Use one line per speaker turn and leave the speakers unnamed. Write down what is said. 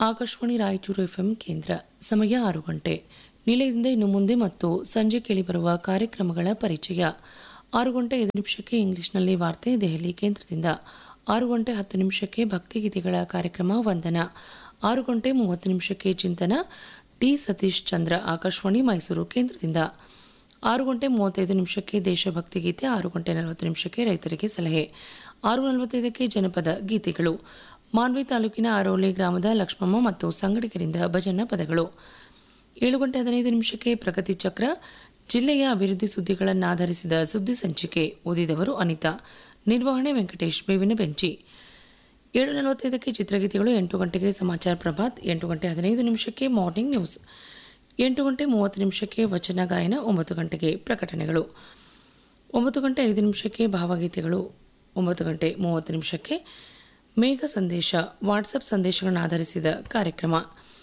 Akashvani Raichur FM ಕೇಂದ್ರ ಸಮಯ ಆರು ಗಂಟೆ ನಿಲಯದಿಂದ ಇನ್ನು ಮುಂದೆ ಮತ್ತು ಸಂಜೆ ಕೇಳಿಬರುವ ಕಾರ್ಯಕ್ರಮಗಳ ಪರಿಚಯ ಆರು ಗಂಟೆ ಐದು ನಿಮಿಷಕ್ಕೆ ಇಂಗ್ಲಿಷ್ನಲ್ಲಿ ವಾರ್ತೆ ದೆಹಲಿ ಕೇಂದ್ರದಿಂದ ಆರು ಗಂಟೆ ಹತ್ತು ನಿಮಿಷಕ್ಕೆ ಭಕ್ತಿಗೀತೆಗಳ ಕಾರ್ಯಕ್ರಮ ವಂದನ ಆರು ಗಂಟೆ ಮೂವತ್ತು ನಿಮಿಷಕ್ಕೆ ಚಿಂತನ ಟಿ ಸತೀಶ್ ಚಂದ್ರ ಆಕಾಶವಾಣಿ ಮೈಸೂರು ಕೇಂದ್ರದಿಂದ ಆರು ಗಂಟೆ ಮೂವತ್ತೈದು ನಿಮಿಷಕ್ಕೆ ದೇಶಭಕ್ತಿ ಗೀತೆ ಆರು ಗಂಟೆ ನಲವತ್ತು ನಿಮಿಷಕ್ಕೆ ರೈತರಿಗೆ ಸಲಹೆ ಆರು ನಲವತ್ತೈದಕ್ಕೆ ಜನಪದ ಗೀತೆಗಳು ಮಾನ್ವಿ ತಾಲೂಕಿನ ಆರೋಲಿ ಗ್ರಾಮದ ಲಕ್ಷ್ಮಮ್ಮ ಮತ್ತು ಸಂಗಡಿಗರಿಂದ ಭಜನಾ ಪದಗಳು ಏಳು ಗಂಟೆ ಹದಿನೈದು ನಿಮಿಷಕ್ಕೆ ಪ್ರಗತಿ ಚಕ್ರ ಜಿಲ್ಲೆಯ ಅಭಿವೃದ್ಧಿ ಸುದ್ದಿಗಳನ್ನಾಧರಿಸಿದ ಸುದ್ದಿ ಸಂಚಿಕೆ ಓದಿದವರು ಅನಿತಾ ನಿರ್ವಹಣೆ ವೆಂಕಟೇಶ್ ಬೇವಿನ ಬೆಂಚಿ ಏಳು ನಲವತ್ತೈದಕ್ಕೆ ಚಿತ್ರಗೀತೆಗಳು ಎಂಟು ಗಂಟೆಗೆ ಸಮಾಚಾರ ಪ್ರಭಾತ್ ಎಂಟು ಗಂಟೆ ಹದಿನೈದು ನಿಮಿಷಕ್ಕೆ ಮಾರ್ನಿಂಗ್ ನ್ಯೂಸ್ ಎಂಟು ಗಂಟೆ ಮೂವತ್ತು ನಿಮಿಷಕ್ಕೆ ವಚನ ಗಾಯನ ಒಂಬತ್ತು ಗಂಟೆಗೆ ಪ್ರಕಟಣೆಗಳು ಒಂಬತ್ತು ಗಂಟೆ ಐದು ನಿಮಿಷಕ್ಕೆ ಭಾವಗೀತೆಗಳು ಒಂಬತ್ತು ಗಂಟೆ ಮೂವತ್ತು ನಿಮಿಷಕ್ಕೆ ಮೇಘ ಸಂದೇಶ ವಾಟ್ಸಪ್ ಸಂದೇಶಗಳನ್ನು ಆಧರಿಸಿದ ಕಾರ್ಯಕ್ರಮ